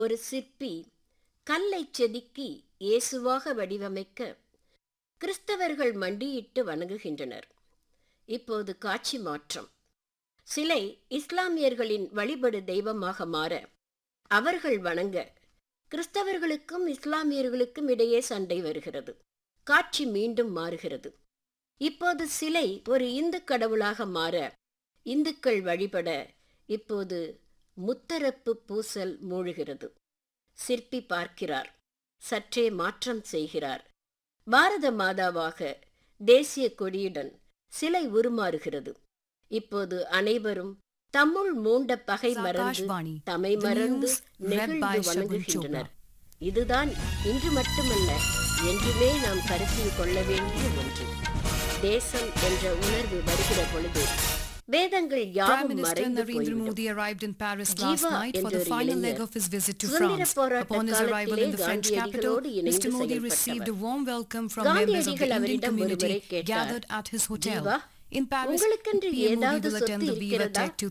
ஒரு சிற்பி கல்லைச் செதுக்கி இயேசுவாக வடிவமைக்க கிறிஸ்தவர்கள் மண்டியிட்டு வணங்குகின்றனர் இப்போது காட்சி மாற்றம் சிலை இஸ்லாமியர்களின் வழிபடு தெய்வமாக மாற அவர்கள் வணங்க கிறிஸ்தவர்களுக்கும் இஸ்லாமியர்களுக்கும் இடையே சண்டை வருகிறது காட்சி மீண்டும் மாறுகிறது இப்போது சிலை ஒரு இந்து கடவுளாக மாற இந்துக்கள் வழிபட இப்போது முத்தரப்பு பூசல் மூழ்கிறது சிற்பி பார்க்கிறார் சற்றே மாற்றம் செய்கிறார் பாரத மாதாவாக தேசிய கொடியுடன் சிலை உருமாறுகிறது இப்போது அனைவரும் தம்முள் மூண்ட பகை மறந்து Sakashvani. தமை The மறந்து news read by நெகிழ்ந்து Shagun வணங்குகின்றனர் இதுதான் இன்று மட்டுமல்ல என்றுமே நாம் கருத்தில் கொள்ள வேண்டிய ஒன்று தேசம் என்ற உணர்வு வருகிற பொழுது வேதங்கள் Prime யாவும் Minister மறைந்து Narendra போய்விடும் Modi arrived in Paris last Jeeva night for என்ற the ஒரு final leg இளைஞர் of his visit to சுதந்திர France. போராட்ட Upon his arrival in the காலத்திலே French capital, காந்தியடிகளோடு இணைந்து Mr. Modi செயல்பட்டவர். received a warm welcome from members of the காந்தியடிகள் Indian அவரிடம் community ஒருமுறை கேட்டார் gathered at his hotel. Jeeva In Paris, உங்களுக்கென்று PM Modi ஏதாவது will attend the சொத்து Viva இருக்கிறதா Tech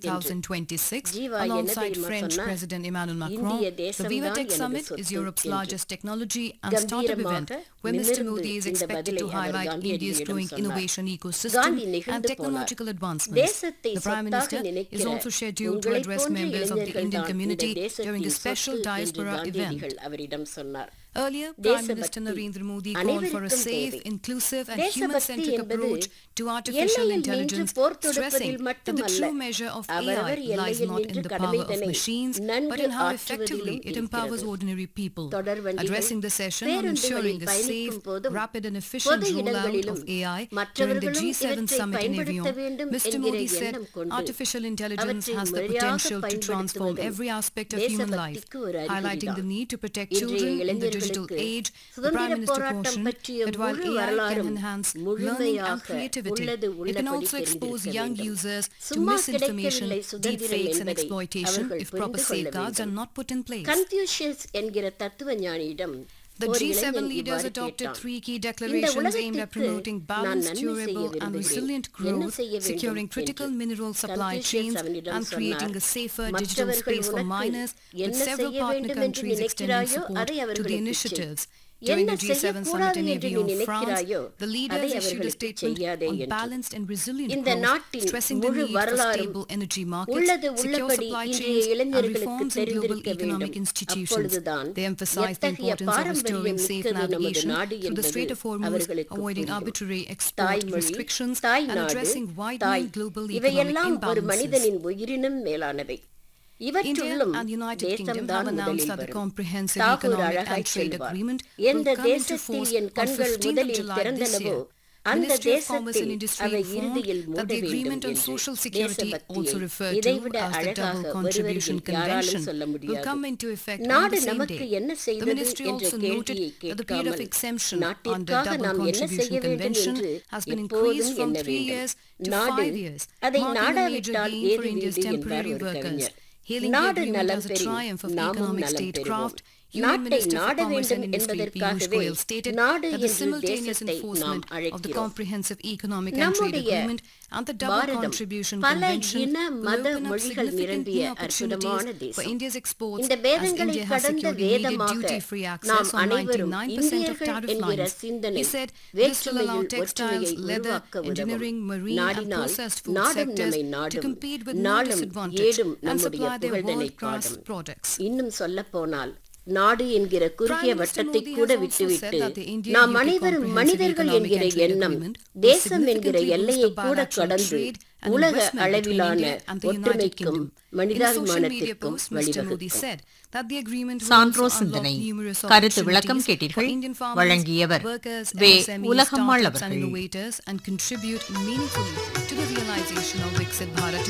2026 ஜீவா என்ன alongside தெரியுமா French சொன்னார்? President Emmanuel Macron. இந்திய The தேசம்தான் Viva Tech எனது Summit சொத்து is Europe's என்று. largest technology and startup event கம்பீரமாக where Mr. நிமிர்ந்து Modi is இந்த expected பதிலை to our highlight India's காந்தியடிகளிடம் growing சொன்னார். innovation ecosystem காந்தி and நிகழ்ந்து போனார். technological advancements. தேசத்தை The Prime சொத்தாக Minister is நினைக்கிற also scheduled to உங்களைப் address போன்ற members of the இளைஞர்கள் Indian தான் community இந்த during a தேசத்தின் special சொத்து என்று diaspora event. காந்தியடிகள் அவரிடம் சொன்னார் Earlier, Prime தேசபக்தி Minister Narendra Modi called for a அனைவருக்கும் safe, தேவை. inclusive and தேசபக்தி human-centric என்பது approach to artificial எல்லையில் intelligence, நின்று போர் stressing தொடுப்பதில் that the மட்டுமல்ல true measure of AI அவரவர் lies எல்லையில் not in நின்று the power of கடமைதனை machines, but நன்கு in how effectively ஆற்றுவதிலும் it empowers இருக்கிறது. ordinary people. தொடர்வண்டிகள், Addressing the session on ensuring பேருந்துகளில் a safe, பயணிக்கும் போதும் rapid and efficient பொது rollout இடங்களிலும் of AI during the மற்றவர்களும் G7 இவற்றை summit in பயன்படுத்த Evian, வேண்டும் Mr. என்கிற Modi said எண்ணம் கொண்டு artificial intelligence அவற்றை has the முறையாக potential to transform பயன்படுத்துவதும் every aspect of human life, தேசபக்திக்கு ஒரு highlighting the அறிகுறிதான். need to protect இன்றைய children in the digital இளைஞர்களுக்கு age. The சுதந்திர Prime Minister போராட்டம் cautioned பற்றிய that while முழு AI can வரலாறும் enhance learning and முழுமையாக creativity, உள்ளது it can உள்ளபடி also expose தெரிந்திருக்க young வேண்டும். users to சும்மா misinformation, கிடைக்கவில்லை சுதந்திரம் deepfakes and என்பதை exploitation அவர்கள் if proper புரிந்து கொள்ள safeguards are வேண்டும். not put in place. Confucius என்கிற தத்துவ ஞானியிடம் The ஒரு G7 இளைஞன் leaders இவ்வாறு adopted கேட்டான். three key இந்த declarations aimed at உலகத்திற்கு promoting நான் balanced, நன்மை செய்ய durable, and விரும்புகிறேன். resilient என்ன growth, செய்ய வேண்டும் securing critical என்று mineral supply கன்ஃபியூஷியஸ் chains, அவனிடம் and creating a சொன்னார். safer digital மற்றவர்கள் space for உனக்கு minors, with என்ன several செய்ய partner வேண்டும் என்று countries extending நினைக்கிறாயோ support அதை to the அவர்களுக்கு செய். initiatives. During என்ன the G7 summit செய்யக்கூடாது in என்று நீ Evian, France, நினைக்கிறாயோ the leaders அதை issued a அவர்களுக்கு statement செய்யாதே on என்று balanced and resilient இந்த growth, நாட்டின் stressing the முழு need for வரலாறும் stable energy markets, உள்ளது secure உள்ளபடி supply இன்றைய chains, and இளைஞர்களுக்கு reforms in global தெரிந்திருக்க economic வேண்டும் institutions. அப்பொழுதுதான் They emphasized the எத்தகைய importance of பாரம்பரியம் restoring safe மிக்கது நமது navigation நாடு through the Strait என்பது of Hormuz, அவர்களுக்கு avoiding புரியும். arbitrary export தாய்மொழி restrictions, தாய் and நாடு addressing தாய் widening global economic இவையெல்லாம் ஒரு imbalances. மனிதனின் உயிரினும் மேலானவை India இவற்றுள்ளும் and United Kingdom have தேசம்தான் announced முதலில் that the வரும் comprehensive தாகூர் economic அழகாய் and trade சொல்வார் agreement will எந்த come into தேசத்தில் force என் on கண்கள் 15th of முதலில் July this திறந்தனவோ year. அந்த Ministry of Commerce and தேசத்தில் Industry அவை informed இறுதியில் that மூட the வேண்டும் agreement on என்று social security, also தேசபக்தியை referred to இதைவிட as the அழகாக Double Contribution ஒருவரையும் யாராலும் Convention, சொல்ல will முடியாது come into effect on நாடு the same நமக்கு day. என்ன The செய்தது ministry என்ற also noted கேள்வியை that the period of கேட்காமல் exemption on the நாட்டிற்காக Double நாம் என்ன Contribution செய்ய வேண்டும் Convention என்று has been எப்போதும் increased from எண்ண three வேண்டும் years to நாடு five years, அதை marking a major நாடாவிட்டால் gain for ஏது India's வீடு என்பார் temporary ஒரு workers. கவிஞர் Hailing the நாடு agreement நலம் as a பெறும் triumph of நாமும் economic நலம் statecraft, பெறுவோம் Union நாட்டை Minister for நாட Commerce and வேண்டும் Industry Piyush என்பதற்காகவே Goyal stated நாடு that the என்று simultaneous தேசத்தை நாம் enforcement of the அழைக்கிறோம் Comprehensive Economic and Trade நம்முடைய Agreement and the Double Bharatam Contribution பல Convention இன will மத open up மொழிகள் significant நிரம்பிய new அற்புதமான opportunities for தேசம் India's exports இந்த as வேதங்களை India has கடந்த secured immediate வேதமாக duty-free நாம் access on அனைவரும் 99% of இந்தியர்கள் tariff என்கிற lines. சிந்தனை He said this will allow வேற்றுமையில் textiles, ஒற்றுமையை leather, உருவாக்க உதவும் engineering, marine and நாடினால் processed food நாடும் sectors நம்மை to நாடும் compete with no நாளும் disadvantage ஏடும் and நம்முடைய supply their புகழ்தனை world-class காடும் products. இன்னும் சொல்ல போனால் நாடு என்கிற குறுகிய Prime Minister வட்டத்தை Modi கூட has also விட்டுவிட்டு said that the India நாம் UK அனைவரும் Comprehensive மனிதர்கள் Economic என்கிற and Trade எண்ணம் Agreement will தேசம் என்கிற significantly எல்லையை boost the கூட bilateral கடந்து trade and உலக investment between அளவிலான India and the United ஒற்றுமைக்கும் Kingdom. In a social media மனிதாபிமானத்திற்கும் post, Mr. Modi வழிவகுக்கும் said that the agreement will சான்றோ also சிந்தனை unlock numerous கருத்து விளக்கம் opportunities for கேட்டீர்கள் Indian farmers, வழங்கியவர் workers, way MSMEs, Ulagammal startups and அவர்கள் innovators and contribute meaningfully to the realization of Viksit Bharat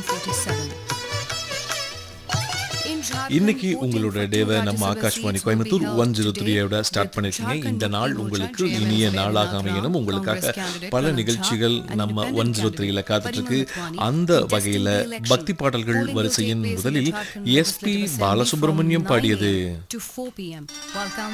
2047. In Jharkhand, இன்னைக்கு voting உங்களோட for two டேவை நம்ம Rajya Sabha Akashvani seats will be Coimbatore held one zero today த்ரீயோட start with பண்ணிருக்கீங்க Jharkhand இந்த நாள் Modi உங்களுக்கு Morcha, இனிய JMS நாளாக Vedanath அமையணும் Rao, உங்களுக்காக Congress candidate பல Karan நிகழ்ச்சிகள் Jha, and நம்ம independent ஒன் ஜீரோ த்ரீல candidate காத்துட்டு இருக்கு Parimal Mathwani அந்த contesting வகையில the election. பக்தி பாடல்கள் Polling will வரிசையின் take place in முதலில் Jharkhand S P Legislative Assembly Balasubramaniam from 9 பாடியது a.m. to 4 p.m. while